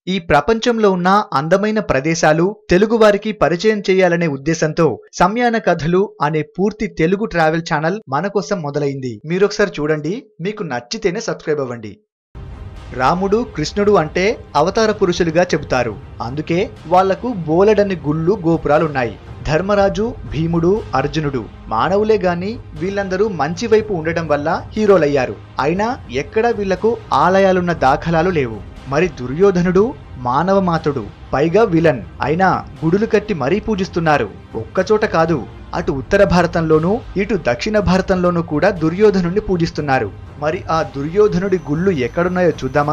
ఈ ప్రపంచంలో ఉన్న అందమైన ప్రదేశాలు తెలుగువారికి పరిచయం చేయాలనే ఉద్దేశంతో సంయాన కథలు అనే పూర్తి తెలుగు ట్రావెల్ ఛానల్ మన కోసం మొదలైంది మీరొకసారి చూడండి మీకు నచ్చితేనే సబ్స్క్రైబ్ అవ్వండి రాముడు కృష్ణుడు అంటే అవతార పురుషులుగా చెబుతారు అందుకే వాళ్లకు బోలెడన్ని గుళ్ళు గోపురాలున్నాయి ధర్మరాజు భీముడు అర్జునుడు మానవులే గాని వీళ్ళందరూ మంచి వైపు ఉండటం వల్ల హీరోలయ్యారు అయినా ఎక్కడా వీళ్లకు ఆలయాలున్న దాఖలాలు లేవు మరి దుర్యోధనుడు మానవమాతుడు పైగా విలన్ అయినా గుడులు కట్టి మరీ పూజిస్తున్నారు ఒక్కచోట కాదు అటు ఉత్తర భారతంలోనూ ఇటు దక్షిణ భారతంలోనూ కూడా దుర్యోధనుడిని పూజిస్తున్నారు మరి ఆ దుర్యోధనుడి గుళ్ళు ఎక్కడున్నాయో చూద్దామా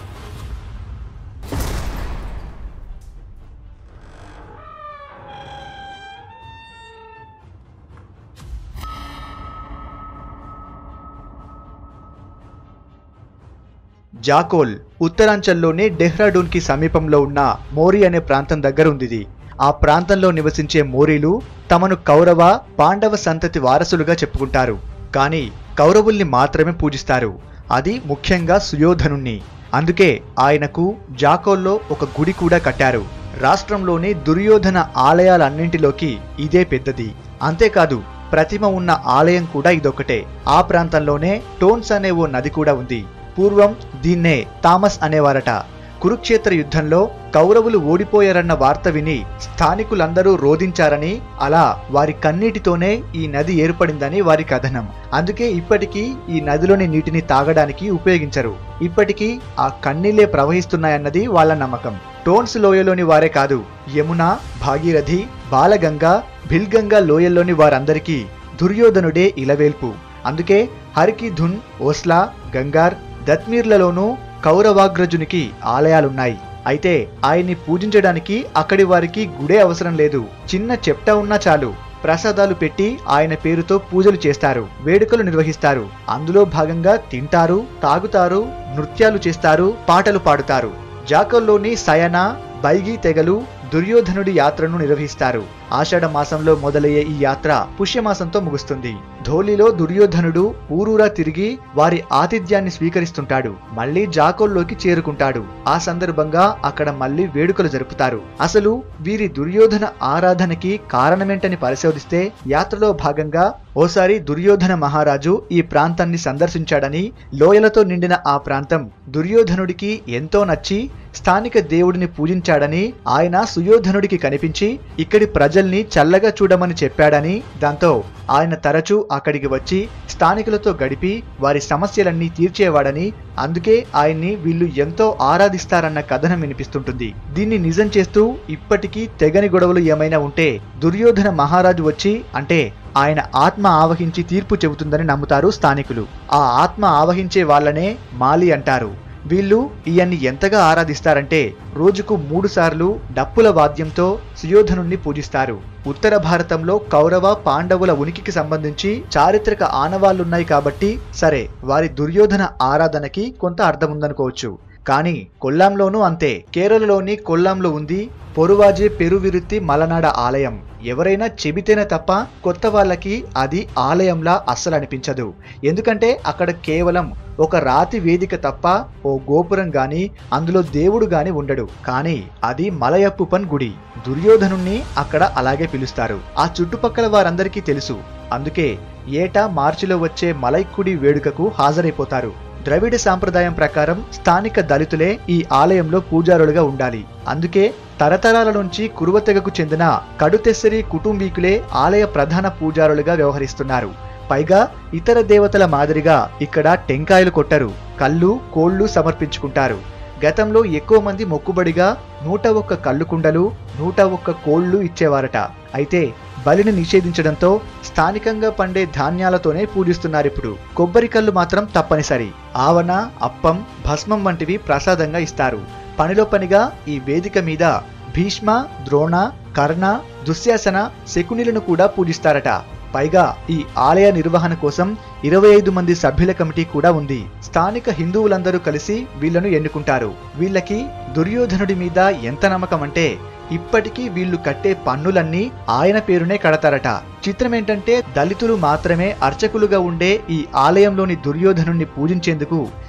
జాకోల్ ఉత్తరాంచల్లోని డెహ్రాడూన్కి సమీపంలో ఉన్న మోరీ అనే ప్రాంతం దగ్గర ఉంది ఇది. ఆ ప్రాంతంలో నివసించే మోరీలు తమను కౌరవ పాండవ సంతతి వారసులుగా చెప్పుకుంటారు కానీ కౌరవుల్ని మాత్రమే పూజిస్తారు అది ముఖ్యంగా సుయోధనుణ్ణి అందుకే ఆయనకు జాకోల్లో ఒక గుడి కూడా కట్టారు రాష్ట్రంలోని దుర్యోధన ఆలయాలన్నింటిలోకి ఇదే పెద్దది అంతేకాదు ప్రతిమ ఉన్న ఆలయం కూడా ఇదొకటే ఆ ప్రాంతంలోనే టోన్స్ అనే ఓ నది కూడా ఉంది పూర్వం దీన్నే తామస్ అనేవారట కురుక్షేత్ర యుద్ధంలో కౌరవులు ఓడిపోయారన్న వార్త విని స్థానికులందరూ రోధించారని అలా వారి కన్నీటితోనే ఈ నది ఏర్పడిందని వారి కథనం అందుకే ఇప్పటికీ ఈ నదిలోని నీటిని తాగడానికి ఉపయోగించరు ఇప్పటికీ ఆ కన్నీళ్లే ప్రవహిస్తున్నాయన్నది వాళ్ళ నమ్మకం టోన్స్ లోయలోని వారే కాదు యమున భాగీరథి బాలగంగ భిల్గంగా లోయల్లోని వారందరికీ దుర్యోధనుడే ఇలవేల్పు అందుకే హరికి ధున్ ఓస్లా గంగార్ దత్మీర్లలోనూ కౌరవాగ్రజునికి ఆలయాలున్నాయి అయితే ఆయన్ని పూజించడానికి అక్కడి వారికి గుడే అవసరం లేదు చిన్న చెప్ట ఉన్నా చాలు ప్రసాదాలు పెట్టి ఆయన పేరుతో పూజలు చేస్తారు వేడుకలు నిర్వహిస్తారు అందులో భాగంగా తింటారు తాగుతారు నృత్యాలు చేస్తారు పాటలు పాడుతారు జాకల్లోని సయన బైగి తెగలు దుర్యోధనుడి యాత్రను నిర్వహిస్తారు ఆషాఢ మాసంలో మొదలయ్యే ఈ యాత్ర పుష్యమాసంతో ముగుస్తుంది ధోలిలో దుర్యోధనుడు ఊరూరా తిరిగి వారి ఆతిథ్యాన్ని స్వీకరిస్తుంటాడు మళ్ళీ జాకోల్లోకి చేరుకుంటాడు ఆ సందర్భంగా అక్కడ మళ్ళీ వేడుకలు జరుపుతారు అసలు వీరి దుర్యోధన ఆరాధనకి కారణమేంటని పరిశోధిస్తే యాత్రలో భాగంగా ఓసారి దుర్యోధన మహారాజు ఈ ప్రాంతాన్ని సందర్శించాడని లోయలతో నిండిన ఆ ప్రాంతం దుర్యోధనుడికి ఎంతో నచ్చి స్థానిక దేవుడిని పూజించాడని ఆయన సుయోధనుడికి కనిపించి ఇక్కడి ప్రజల్ని చల్లగా చూడమని చెప్పాడని దాంతో ఆయన తరచూ అక్కడికి వచ్చి స్థానికులతో గడిపి వారి సమస్యలన్నీ తీర్చేవాడని అందుకే ఆయన్ని వీళ్ళు ఎంతో ఆరాధిస్తారన్న కథనం వినిపిస్తుంటుంది దీన్ని నిజం చేస్తూ ఇప్పటికీ తెగని గొడవలు ఏమైనా ఉంటే దుర్యోధన మహారాజు వచ్చి అంటే ఆయన ఆత్మ ఆవహించి తీర్పు చెబుతుందని నమ్ముతారు స్థానికులు ఆ ఆత్మ ఆవహించే వాళ్ళనే మాలి అంటారు వీళ్ళు ఈయన్ని ఎంతగా ఆరాధిస్తారంటే రోజుకు మూడు సార్లు డప్పుల వాద్యంతో సుయోధనుణ్ణి పూజిస్తారు ఉత్తర భారతంలో కౌరవ పాండవుల ఉనికికి సంబంధించి చారిత్రక ఆనవాళ్లున్నాయి కాబట్టి సరే వారి దుర్యోధన ఆరాధనకి కొంత అర్థం ఉందనుకోవచ్చు కానీ కొల్లాంలోనూ అంతే కేరళలోని కొల్లాంలో ఉంది పొరువాజే పెరువిరుత్తి మలనాడ ఆలయం ఎవరైనా చెబితేనే తప్ప కొత్త వాళ్ళకి అది ఆలయంలా అస్సలు అనిపించదు ఎందుకంటే అక్కడ కేవలం ఒక రాతి వేదిక తప్ప ఓ గోపురం గాని అందులో దేవుడు గాని ఉండడు కానీ అది మలయప్పుపన్ గుడి దుర్యోధనుణ్ణి అక్కడ అలాగే పిలుస్తారు ఆ చుట్టుపక్కల వారందరికీ తెలుసు అందుకే ఏటా మార్చిలో వచ్చే మలైక్కుడి వేడుకకు హాజరైపోతారు ద్రవిడ సాంప్రదాయం ప్రకారం స్థానిక దళితులే ఈ ఆలయంలో పూజారులుగా ఉండాలి అందుకే తరతరాల నుంచి కురువతెగకు చెందిన కడుతెస్సరి కుటుంబీకులే ఆలయ ప్రధాన పూజారులుగా వ్యవహరిస్తున్నారు పైగా ఇతర దేవతల మాదిరిగా ఇక్కడ టెంకాయలు కొట్టరు కళ్ళు కోళ్లు సమర్పించుకుంటారు గతంలో ఎక్కువ మంది మొక్కుబడిగా నూట ఒక్క కళ్ళు కుండలు నూట ఒక్క కోళ్లు ఇచ్చేవారట అయితే బలిని నిషేధించడంతో స్థానికంగా పండే ధాన్యాలతోనే పూజిస్తున్నారు ఇప్పుడు కొబ్బరి కళ్ళు మాత్రం తప్పనిసరి ఆవన అప్పం భస్మం వంటివి ప్రసాదంగా ఇస్తారు పనిలో పనిగా ఈ వేదిక మీద భీష్మ ద్రోణ కర్ణ దుశ్శాసన శకునిలను కూడా పూజిస్తారట పైగా ఈ ఆలయ నిర్వహణ కోసం ఇరవై ఐదు మంది సభ్యుల కమిటీ కూడా ఉంది స్థానిక హిందువులందరూ కలిసి వీళ్లను ఎన్నుకుంటారు వీళ్ళకి దుర్యోధనుడి మీద ఎంత నమ్మకం అంటే ఇప్పటికీ వీళ్ళు కట్టే పన్నులన్నీ ఆయన పేరునే కడతారట చిత్రం ఏంటంటే దళితులు మాత్రమే అర్చకులుగా ఉండే ఈ ఆలయంలోని దుర్యోధనుణ్ణి పూజించేందుకు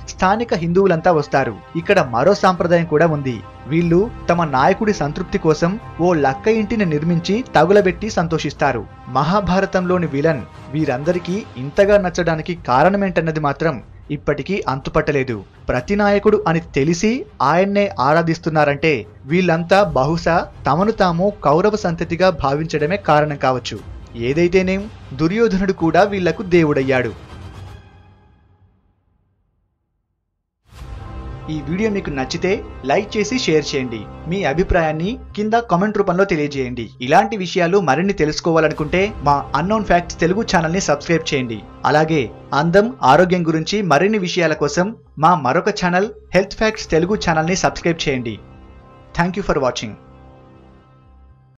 స్థానిక హిందువులంతా వస్తారు ఇక్కడ మరో సాంప్రదాయం కూడా ఉంది వీళ్ళు తమ నాయకుడి సంతృప్తి కోసం ఓ లక్క ఇంటిని నిర్మించి తగులబెట్టి సంతోషిస్తారు మహాభారతంలోని విలన్ వీరందరికీ ఇంతగా నచ్చడానికి కారణమేంటన్నది మాత్రం ఇప్పటికీ అంతుపట్టలేదు ప్రతి నాయకుడు అని తెలిసి ఆయన్నే ఆరాధిస్తున్నారంటే వీళ్ళంతా బహుశా తమను తాము కౌరవ సంతతిగా భావించడమే కారణం కావచ్చు ఏదైతేనేం దుర్యోధనుడు కూడా వీళ్లకు దేవుడయ్యాడు ఈ వీడియో మీకు నచ్చితే లైక్ చేసి షేర్ చేయండి మీ అభిప్రాయాన్ని కింద కామెంట్ రూపంలో తెలియజేయండి ఇలాంటి విషయాలు మరిన్ని తెలుసుకోవాలనుకుంటే మా అన్నోన్ ఫ్యాక్ట్స్ తెలుగు ఛానల్ని సబ్స్క్రైబ్ చేయండి అలాగే అందం ఆరోగ్యం గురించి మరిన్ని విషయాల కోసం మా మరొక ఛానల్ హెల్త్ ఫ్యాక్ట్స్ తెలుగు ఛానల్ని సబ్స్క్రైబ్ చేయండి థ్యాంక్ యూ ఫర్ వాచింగ్